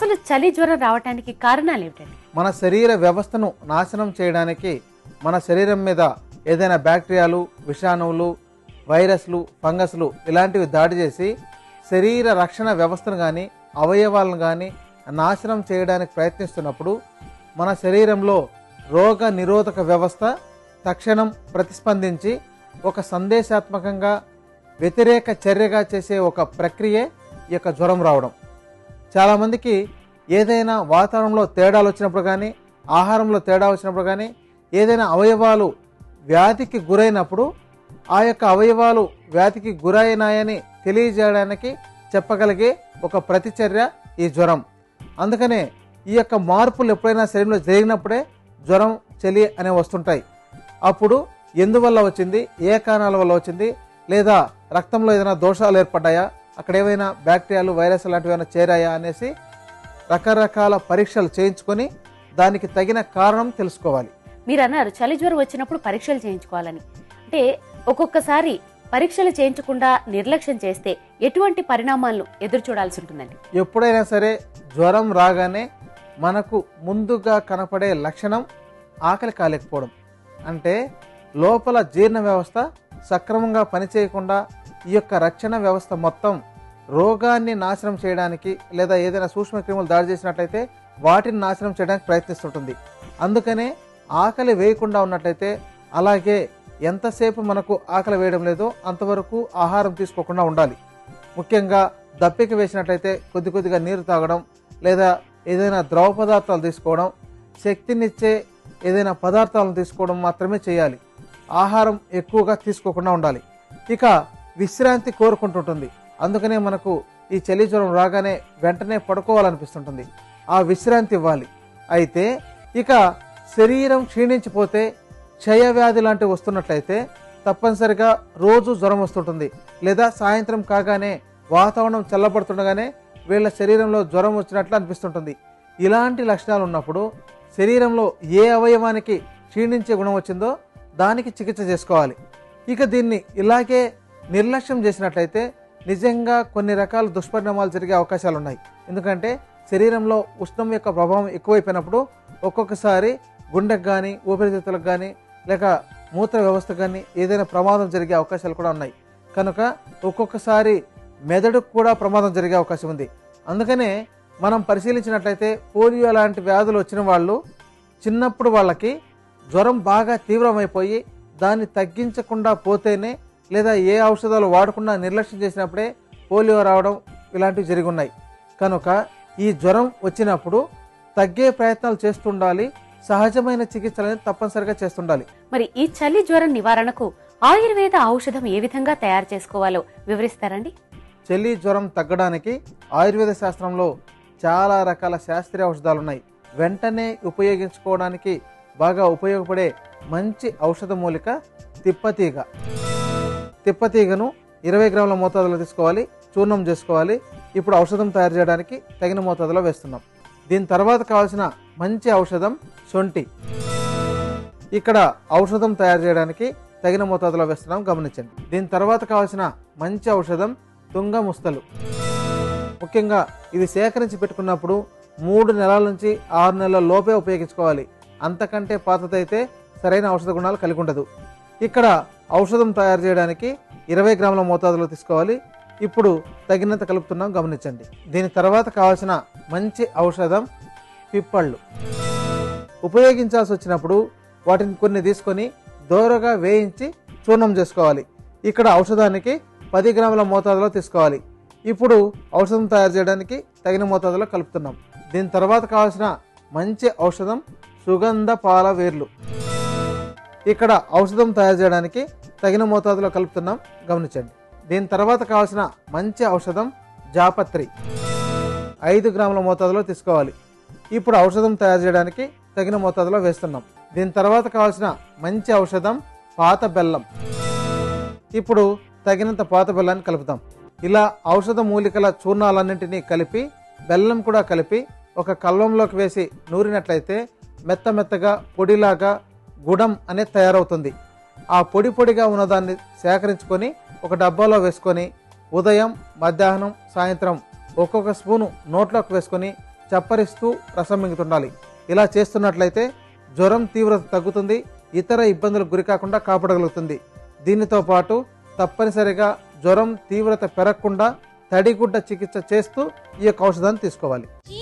అసలు చలి జ్వరం రావడానికి కారణాలు ఏమిటండి మన శరీర వ్యవస్థను నాశనం చేయడానికి మన శరీరం మీద ఏదైనా బ్యాక్టీరియాలు విషాణువులు వైరస్లు ఫంగస్లు ఇలాంటివి దాడి చేసి శరీర రక్షణ వ్యవస్థను కానీ అవయవాలను కానీ నాశనం చేయడానికి ప్రయత్నిస్తున్నప్పుడు మన శరీరంలో రోగ నిరోధక వ్యవస్థ తక్షణం ప్రతిస్పందించి ఒక సందేశాత్మకంగా వ్యతిరేక చర్యగా చేసే ఒక ప్రక్రియే ఈ యొక్క జ్వరం రావడం చాలామందికి ఏదైనా వాతావరణంలో తేడాలు వచ్చినప్పుడు కానీ ఆహారంలో తేడా వచ్చినప్పుడు కానీ ఏదైనా అవయవాలు వ్యాధికి గురైనప్పుడు ఆ యొక్క అవయవాలు వ్యాధికి గురైనాయని తెలియజేయడానికి చెప్పగలిగే ఒక ప్రతిచర్య ఈ జ్వరం అందుకనే ఈ యొక్క మార్పులు ఎప్పుడైనా శరీరంలో జరిగినప్పుడే జ్వరం చలి అనేవి వస్తుంటాయి అప్పుడు ఎందువల్ల వచ్చింది ఏ కారణాల వల్ల వచ్చింది లేదా రక్తంలో ఏదైనా దోషాలు ఏర్పడ్డాయా అక్కడ ఏవైనా బ్యాక్టీరియాలు వైరస్ లాంటివి ఏమైనా చేరాయా అనేసి రకరకాల పరీక్షలు చేయించుకొని దానికి తగిన కారణం తెలుసుకోవాలి మీరు అన్నారు చలి జ్వరం వచ్చినప్పుడు పరీక్షలు చేయించుకోవాలని అంటే ఒక్కొక్కసారి పరీక్షలు చేయించకుండా నిర్లక్ష్యం చేస్తే ఎటువంటి పరిణామాలను ఎదురు చూడాల్సి ఉంటుందండి ఎప్పుడైనా సరే జ్వరం రాగానే మనకు ముందుగా కనపడే లక్షణం ఆకలి కాలేకపోవడం అంటే లోపల జీర్ణ వ్యవస్థ సక్రమంగా పనిచేయకుండా ఈ యొక్క రక్షణ వ్యవస్థ మొత్తం రోగాన్ని నాశనం చేయడానికి లేదా ఏదైనా సూక్ష్మక్రిములు దాడి చేసినట్లయితే వాటిని నాశనం చేయడానికి ప్రయత్నిస్తుంటుంది అందుకనే ఆకలి వేయకుండా ఉన్నట్లయితే అలాగే ఎంతసేపు మనకు ఆకలి వేయడం లేదో అంతవరకు ఆహారం తీసుకోకుండా ఉండాలి ముఖ్యంగా దప్పిక వేసినట్లయితే కొద్ది కొద్దిగా నీరు తాగడం లేదా ఏదైనా ద్రవ పదార్థాలు తీసుకోవడం శక్తినిచ్చే ఏదైనా పదార్థాలను తీసుకోవడం మాత్రమే చేయాలి ఆహారం ఎక్కువగా తీసుకోకుండా ఉండాలి ఇక విశ్రాంతి కోరుకుంటుంటుంది అందుకనే మనకు ఈ చలి జ్వరం రాగానే వెంటనే పడుకోవాలనిపిస్తుంటుంది ఆ విశ్రాంతి ఇవ్వాలి అయితే ఇక శరీరం క్షీణించిపోతే క్షయవ్యాధి లాంటివి వస్తున్నట్లయితే తప్పనిసరిగా రోజు జ్వరం వస్తుంటుంది లేదా సాయంత్రం కాగానే వాతావరణం చల్లబడుతుండగానే వీళ్ళ శరీరంలో జ్వరం వచ్చినట్లు అనిపిస్తుంటుంది ఇలాంటి లక్షణాలు ఉన్నప్పుడు శరీరంలో ఏ అవయవానికి క్షీణించే గుణం వచ్చిందో దానికి చికిత్స చేసుకోవాలి ఇక దీన్ని ఇలాగే నిర్లక్ష్యం చేసినట్లయితే నిజంగా కొన్ని రకాల దుష్పరిణామాలు జరిగే అవకాశాలు ఉన్నాయి ఎందుకంటే శరీరంలో ఉష్ణం యొక్క ప్రభావం ఎక్కువైపోయినప్పుడు ఒక్కొక్కసారి గుండెకు కానీ ఊపిరితిత్తులకు కానీ లేక మూత్ర వ్యవస్థ కానీ ఏదైనా ప్రమాదం జరిగే అవకాశాలు కూడా ఉన్నాయి కనుక ఒక్కొక్కసారి మెదడుకు కూడా ప్రమాదం జరిగే అవకాశం ఉంది అందుకనే మనం పరిశీలించినట్లయితే పోలియో లాంటి వ్యాధులు వచ్చిన వాళ్ళు చిన్నప్పుడు వాళ్ళకి జ్వరం బాగా తీవ్రమైపోయి దాన్ని తగ్గించకుండా పోతేనే లేదా ఏ ఔషధాలు వాడకుండా నిర్లక్ష్యం చేసినప్పుడే పోలియో రావడం ఇలాంటివి జరిగి ఉన్నాయి కనుక ఈ జ్వరం వచ్చినప్పుడు తగ్గే ప్రయత్నాలు చేస్తుండాలి సహజమైన చికిత్సలని తప్పనిసరిగా చేస్తుండాలి మరి ఈ చలి జ్వరం నివారణకు ఆయుర్వేద ఔషధం ఏ విధంగా తయారు చేసుకోవాలో వివరిస్తారండి చలి జ్వరం తగ్గడానికి ఆయుర్వేద శాస్త్రంలో చాలా రకాల శాస్త్రీయ ఔషధాలు ఉన్నాయి వెంటనే ఉపయోగించుకోవడానికి బాగా ఉపయోగపడే మంచి ఔషధ మూలిక తిప్పతీగ తిప్పతీగను ఇరవై గ్రాముల మోతాదులో తీసుకోవాలి చూర్ణం చేసుకోవాలి ఇప్పుడు ఔషధం తయారు చేయడానికి తగిన మోతాదులో వేస్తున్నాం దీని తర్వాత కావాల్సిన మంచి ఔషధం సొంటి ఇక్కడ ఔషధం తయారు చేయడానికి తగిన మోతాదులో వేస్తున్నాం గమనించండి దీని తర్వాత కావాల్సిన మంచి ఔషధం తుంగ ముస్తలు ముఖ్యంగా ఇది సేకరించి పెట్టుకున్నప్పుడు మూడు నెలల నుంచి ఆరు నెలల లోపే ఉపయోగించుకోవాలి అంతకంటే పాతదైతే సరైన ఔషధ గుణాలు కలిగి ఉండదు ఇక్కడ ఔషధం తయారు చేయడానికి ఇరవై గ్రాముల మోతాదులో తీసుకోవాలి ఇప్పుడు తగినంత కలుపుతున్నాం గమనించండి దీని తర్వాత కావాల్సిన మంచి ఔషధం పిప్పళ్ళు ఉపయోగించాల్సి వచ్చినప్పుడు వాటిని కొన్ని తీసుకొని దోరగా వేయించి చూర్ణం చేసుకోవాలి ఇక్కడ ఔషధానికి పది గ్రాముల మోతాదులో తీసుకోవాలి ఇప్పుడు ఔషధం తయారు చేయడానికి తగిన మోతాదులో కలుపుతున్నాం దీని తర్వాత కావాల్సిన మంచి ఔషధం సుగంధ పాల వేర్లు ఇక్కడ ఔషధం తయారు చేయడానికి తగిన మోతాదులో కలుపుతున్నాం గమనించండి దీని తర్వాత కావాల్సిన మంచి ఔషధం జాపత్రి ఐదు గ్రాముల మోతాదులో తీసుకోవాలి ఇప్పుడు ఔషధం తయారు చేయడానికి తగిన మోతాదులో వేస్తున్నాం దీని తర్వాత కావాల్సిన మంచి ఔషధం పాత బెల్లం ఇప్పుడు తగినంత పాత బెల్లాన్ని కలుపుతాం ఇలా ఔషధ మూలికల చూర్ణాలన్నింటినీ కలిపి బెల్లం కూడా కలిపి ఒక కల్వంలోకి వేసి నూరినట్లయితే మెత్త మెత్తగా పొడిలాగా గుడం అనేది తయారవుతుంది ఆ పొడి పొడిగా ఉన్నదాన్ని సేకరించుకొని ఒక డబ్బాలో వేసుకొని ఉదయం మధ్యాహ్నం సాయంత్రం ఒక్కొక్క స్పూను నోట్లోకి వేసుకొని చప్పరిస్తూ రసం మింగుతుండాలి ఇలా చేస్తున్నట్లయితే జ్వరం తీవ్రత తగ్గుతుంది ఇతర ఇబ్బందులకు గురికాకుండా కాపాడగలుగుతుంది దీనితో పాటు తప్పనిసరిగా జ్వరం తీవ్రత పెరగకుండా తడిగుడ్డ చికిత్స చేస్తూ ఈ యొక్క ఔషధాన్ని తీసుకోవాలి